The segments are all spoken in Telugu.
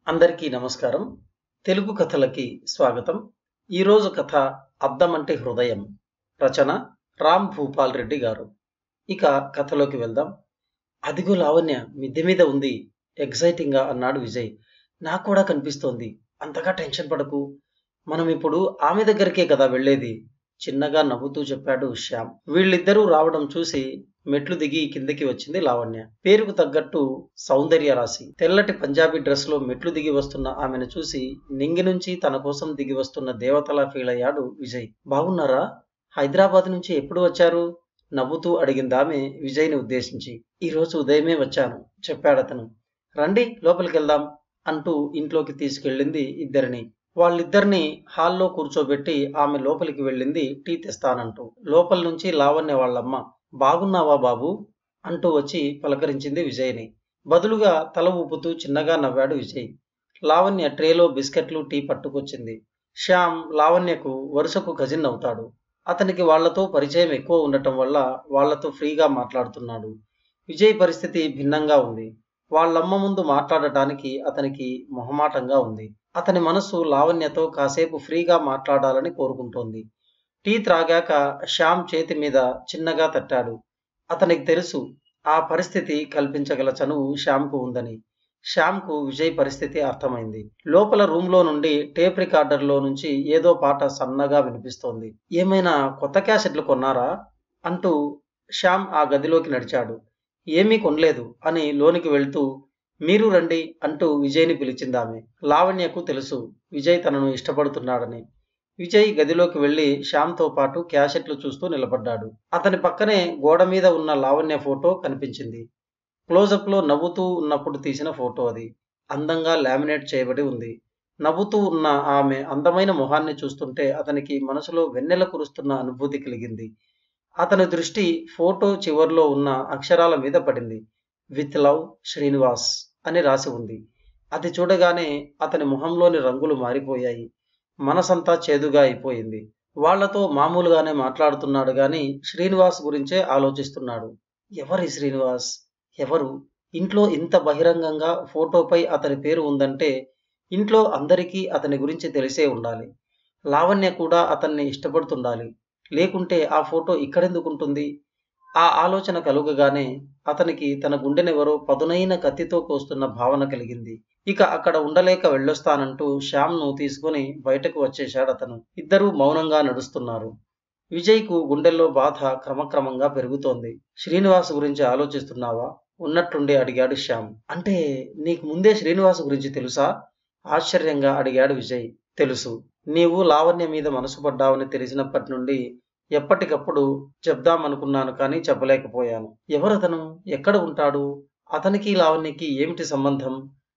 అందరికీ నమస్కారం తెలుగు కథలకి స్వాగతం ఈరోజు కథ అద్దమంటే హృదయం రచన రామ్ భూపాల్ రెడ్డి గారు ఇక కథలోకి వెళ్దాం అదిగో లావణ్య మిద్దె మీద ఉంది ఎగ్జైటింగ్ గా అన్నాడు విజయ్ నాకు కూడా కనిపిస్తోంది అంతగా టెన్షన్ పడకు మనం ఇప్పుడు ఆమె దగ్గరికే కదా వెళ్ళేది చిన్నగా నవ్వుతూ చెప్పాడు శ్యామ్ వీళ్ళిద్దరూ రావడం చూసి మెట్లు దిగి కిందకి వచ్చింది లావణ్య పేరుకు తగ్గట్టు సౌందర్య రాశి తెల్లటి పంజాబీ డ్రెస్ లో మెట్లు దిగి వస్తున్న ఆమెను చూసి నింగి నుంచి తన కోసం దిగి వస్తున్న దేవతలా ఫీల్ అయ్యాడు విజయ్ బాగున్నారా హైదరాబాద్ నుంచి ఎప్పుడు వచ్చారు నవ్వుతూ అడిగింది ఆమె విజయ్ని ఉద్దేశించి ఈ రోజు ఉదయమే వచ్చాను చెప్పాడతను రండి లోపలికి వెళ్దాం అంటూ ఇంట్లోకి తీసుకెళ్ళింది ఇద్దరిని వాళ్ళిద్దరిని హాల్లో కూర్చోబెట్టి ఆమె లోపలికి వెళ్ళింది టీ తెస్తానంటూ లోపల నుంచి లావణ్య వాళ్ళమ్మ బాగున్నావా బాబు అంటూ వచ్చి పలకరించింది విజయ్ని బదులుగా తల ఊపుతూ చిన్నగా నవ్వాడు విజయ్ లావణ్య ట్రేలో బిస్కెట్లు టీ పట్టుకొచ్చింది శ్యామ్ లావణ్యకు వరుసకు కజిన్ అవుతాడు అతనికి వాళ్లతో పరిచయం ఎక్కువ ఉండటం వల్ల వాళ్లతో ఫ్రీగా మాట్లాడుతున్నాడు విజయ్ పరిస్థితి భిన్నంగా ఉంది వాళ్ళమ్మ ముందు మాట్లాడటానికి అతనికి మొహమాటంగా ఉంది అతని మనస్సు లావణ్యతో కాసేపు ఫ్రీగా మాట్లాడాలని కోరుకుంటోంది టీ త్రాగాక శ్యామ్ చేతి మీద చిన్నగా తట్టాడు అతనికి తెలుసు ఆ పరిస్థితి కల్పించగల చనువు శ్యామ్కు ఉందని శ్యామ్కు విజయ్ పరిస్థితి అర్థమైంది లోపల రూమ్లో నుండి టేప్ రికార్డర్లో నుంచి ఏదో పాట సన్నగా వినిపిస్తోంది ఏమైనా కొత్త క్యాసెట్లు కొన్నారా అంటూ శ్యామ్ ఆ గదిలోకి నడిచాడు ఏమీ కొనలేదు అని లోనికి వెళ్తూ మీరు రండి అంటూ విజయ్ని పిలిచిందామె లావణ్యకు తెలుసు విజయ్ తనను ఇష్టపడుతున్నాడని విజయ్ గదిలోకి వెళ్లి శ్యామ్తో పాటు క్యాసెట్లు చూస్తూ నిలబడ్డాడు అతని పక్కనే గోడ మీద ఉన్న లావణ్య ఫోటో కనిపించింది క్లోజప్లో నవ్వుతూ ఉన్నప్పుడు తీసిన ఫోటో అది అందంగా లామినేట్ చేయబడి ఉంది నవ్వుతూ ఉన్న ఆమె అందమైన మొహాన్ని చూస్తుంటే అతనికి మనసులో వెన్నెల కురుస్తున్న అనుభూతి కలిగింది అతని దృష్టి ఫోటో చివర్లో ఉన్న అక్షరాల మీద పడింది విత్ లవ్ శ్రీనివాస్ అని రాసి ఉంది అది చూడగానే అతని మొహంలోని రంగులు మారిపోయాయి మనసంతా చేదుగా అయిపోయింది వాళ్లతో మామూలుగానే మాట్లాడుతున్నాడు గాని శ్రీనివాస్ గురించే ఆలోచిస్తున్నాడు ఎవరి శ్రీనివాస్ ఎవరు ఇంట్లో ఇంత బహిరంగంగా ఫోటోపై అతని పేరు ఉందంటే ఇంట్లో అందరికీ అతని గురించి తెలిసే ఉండాలి లావణ్య కూడా అతన్ని ఇష్టపడుతుండాలి లేకుంటే ఆ ఫోటో ఇక్కడెందుకుంటుంది ఆ ఆలోచన కలుగగానే అతనికి తన గుండెనెవరో పదునైన కత్తితో కోస్తున్న భావన కలిగింది ఇక అక్కడ ఉండలేక వెళ్ళొస్తానంటూ శ్యామ్ను తీసుకుని బయటకు వచ్చేశాడు అతను ఇద్దరూ మౌనంగా నడుస్తున్నారు విజయ్కు గుండెల్లో బాధ క్రమక్రమంగా పెరుగుతోంది శ్రీనివాస్ గురించి ఆలోచిస్తున్నావా ఉన్నట్టుండి అడిగాడు శ్యామ్ అంటే నీకు ముందే శ్రీనివాస్ గురించి తెలుసా ఆశ్చర్యంగా అడిగాడు విజయ్ తెలుసు నీవు లావణ్య మీద మనసు పడ్డావని తెలిసినప్పటి నుండి ఎప్పటికప్పుడు చెప్దామనుకున్నాను కానీ చెప్పలేకపోయాను ఎవరతను ఎక్కడ ఉంటాడు అతనికి లావణ్యకి ఏమిటి సంబంధం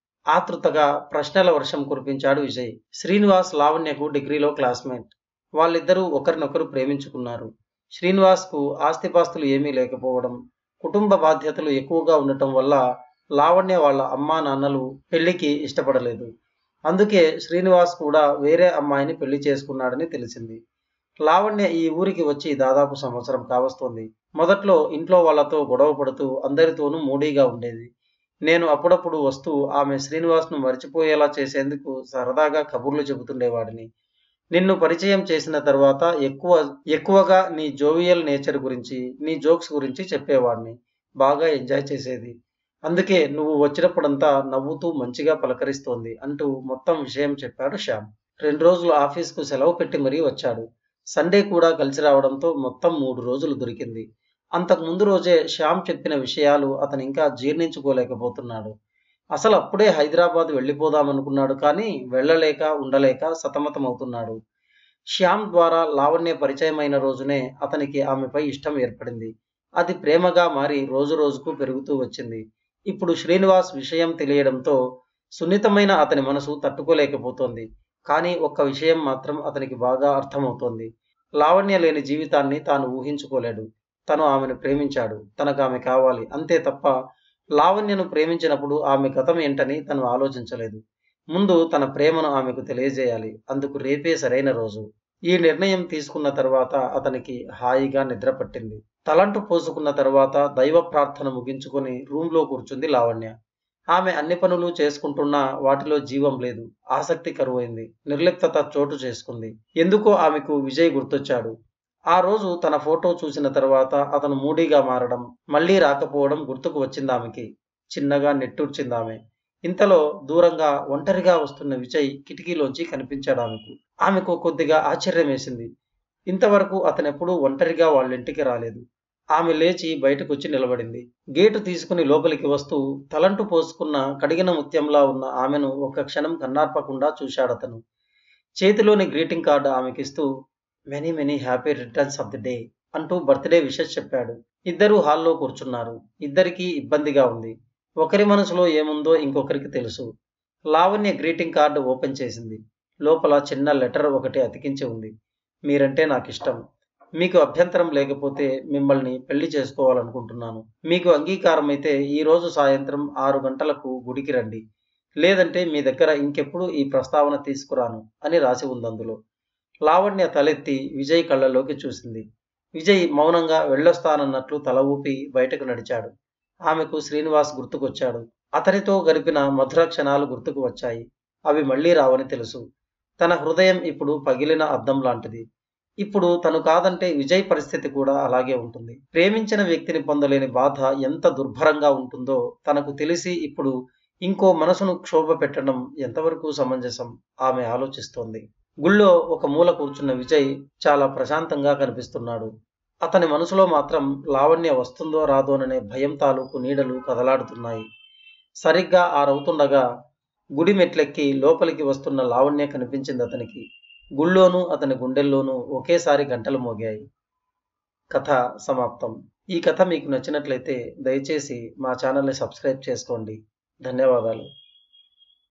ఆతృతగా ప్రశ్నల వర్షం కురిపించాడు విజయ్ శ్రీనివాస్ లావణ్యకు డిగ్రీలో క్లాస్మేట్ వాళ్ళిద్దరూ ఒకరినొకరు ప్రేమించుకున్నారు శ్రీనివాస్కు ఆస్తిపాస్తులు ఏమీ లేకపోవడం కుటుంబ బాధ్యతలు ఎక్కువగా ఉండటం వల్ల లావణ్య వాళ్ళ అమ్మా నాన్నలు పెళ్లికి ఇష్టపడలేదు అందుకే శ్రీనివాస్ కూడా వేరే అమ్మాయిని పెళ్లి చేసుకున్నాడని తెలిసింది లావణ్య ఈ ఊరికి వచ్చి దాదాపు సంవత్సరం కావస్తోంది మొదట్లో ఇంట్లో వాళ్లతో గొడవ పడుతూ అందరితోనూ మూడీగా ఉండేది నేను అప్పుడప్పుడు వస్తూ ఆమె శ్రీనివాస్ను మర్చిపోయేలా చేసేందుకు సరదాగా కబుర్లు చెబుతుండేవాడిని నిన్ను పరిచయం చేసిన తర్వాత ఎక్కువ ఎక్కువగా నీ జోవియల్ నేచర్ గురించి నీ జోక్స్ గురించి చెప్పేవాడిని బాగా ఎంజాయ్ చేసేది అందుకే నువ్వు వచ్చినప్పుడంతా నవ్వుతూ మంచిగా పలకరిస్తోంది అంటూ మొత్తం విషయం చెప్పాడు శ్యామ్ రెండు రోజులు ఆఫీస్కు సెలవు పెట్టి మరీ వచ్చాడు సండే కూడా కలిసి రావడంతో మొత్తం మూడు రోజులు దొరికింది అంతకు ముందు రోజే శ్యామ్ చెప్పిన విషయాలు అతను ఇంకా జీర్ణించుకోలేకపోతున్నాడు అసలు అప్పుడే హైదరాబాద్ వెళ్ళిపోదామనుకున్నాడు కానీ వెళ్ళలేక ఉండలేక సతమతమవుతున్నాడు శ్యామ్ ద్వారా లావణ్య పరిచయమైన రోజునే అతనికి ఆమెపై ఇష్టం ఏర్పడింది అది ప్రేమగా మారి రోజు రోజుకు పెరుగుతూ వచ్చింది ఇప్పుడు శ్రీనివాస్ విషయం తెలియడంతో సున్నితమైన అతని మనసు తట్టుకోలేకపోతోంది కానీ ఒక్క విషయం మాత్రం అతనికి బాగా అర్థమవుతోంది లావణ్య లేని జీవితాన్ని తాను ఊహించుకోలేడు తను ఆమెను ప్రేమించాడు తనకు ఆమె కావాలి అంతే తప్ప లావణ్యను ప్రేమించినప్పుడు ఆమె గతం ఏంటని తను ఆలోచించలేదు ముందు తన ప్రేమను ఆమెకు తెలియజేయాలి అందుకు రేపే సరైన రోజు ఈ నిర్ణయం తీసుకున్న తర్వాత అతనికి హాయిగా నిద్ర పట్టింది తలంటు పోసుకున్న తర్వాత దైవ ప్రార్థన ముగించుకొని రూమ్లో కూర్చుంది లావణ్య ఆమె అన్ని పనులు చేసుకుంటున్నా వాటిలో జీవం లేదు ఆసక్తి కరువైంది నిర్లిప్తత చోటు చేసుకుంది ఎందుకో ఆమెకు విజయ్ గుర్తొచ్చాడు ఆ రోజు తన ఫోటో చూసిన తర్వాత అతను మూడీగా మారడం మళ్లీ రాకపోవడం గుర్తుకు వచ్చింది ఆమెకి చిన్నగా నెట్టూర్చింది ఆమె ఇంతలో దూరంగా ఒంటరిగా వస్తున్న విజయ్ కిటికీలోంచి కనిపించాడు ఆమెకు ఆమెకు కొద్దిగా ఆశ్చర్యం వేసింది ఇంతవరకు అతనెప్పుడూ ఒంటరిగా వాళ్ళింటికి రాలేదు ఆమె లేచి బయటకొచ్చి నిలబడింది గేటు తీసుకుని లోపలికి వస్తూ తలంటు పోసుకున్న కడిగిన ముత్యంలా ఉన్న ఆమెను ఒక క్షణం కన్నార్పకుండా చూశాడతను చేతిలోని గ్రీటింగ్ కార్డు ఆమెకిస్తూ many many happy returns of the day అంటూ బర్త్డే విషెస్ చెప్పాడు ఇద్దరూ హాల్లో కూర్చున్నారు ఇద్దరికీ ఇబ్బందిగా ఉంది ఒకరి మనసులో ఏముందో ఇంకొకరికి తెలుసు లావణ్య గ్రీటింగ్ కార్డు ఓపెన్ చేసింది లోపల చిన్న లెటర్ ఒకటి అతికించి ఉంది మీరంటే నాకు ఇష్టం మీకు అభ్యంతరం లేకపోతే మిమ్మల్ని పెళ్లి చేసుకోవాలనుకుంటున్నాను మీకు అంగీకారం అయితే ఈ రోజు సాయంత్రం ఆరు గంటలకు గుడికి రండి లేదంటే మీ దగ్గర ఇంకెప్పుడు ఈ ప్రస్తావన తీసుకురాను అని రాసి ఉంది అందులో లావణ్య తలెత్తి విజయ్ కళ్ళలోకి చూసింది విజయ్ మౌనంగా వెళ్ళొస్తానన్నట్లు తల ఊపి బయటకు నడిచాడు ఆమెకు శ్రీనివాస్ గుర్తుకొచ్చాడు అతనితో గడిపిన మధుర క్షణాలు గుర్తుకు వచ్చాయి అవి మళ్లీ రావని తెలుసు తన హృదయం ఇప్పుడు పగిలిన అద్దం లాంటిది ఇప్పుడు తను కాదంటే విజయ్ పరిస్థితి కూడా అలాగే ఉంటుంది ప్రేమించిన వ్యక్తిని పొందలేని బాధ ఎంత దుర్భరంగా ఉంటుందో తనకు తెలిసి ఇప్పుడు ఇంకో మనసును క్షోభ పెట్టడం ఎంతవరకు సమంజసం ఆమె ఆలోచిస్తోంది గుళ్ళో ఒక మూల కూర్చున్న విజయ్ చాలా ప్రశాంతంగా కనిపిస్తున్నాడు అతని మనసులో మాత్రం లావణ్య వస్తుందో రాదోననే భయం తాలూకు నీడలు కదలాడుతున్నాయి సరిగ్గా ఆరవుతుండగా గుడి మెట్లెక్కి లోపలికి వస్తున్న లావణ్య కనిపించింది అతనికి గుళ్ళోనూ అతని గుండెల్లోనూ ఒకేసారి గంటలు మోగాయి కథ సమాప్తం ఈ కథ మీకు నచ్చినట్లయితే దయచేసి మా ఛానల్ని సబ్స్క్రైబ్ చేసుకోండి ధన్యవాదాలు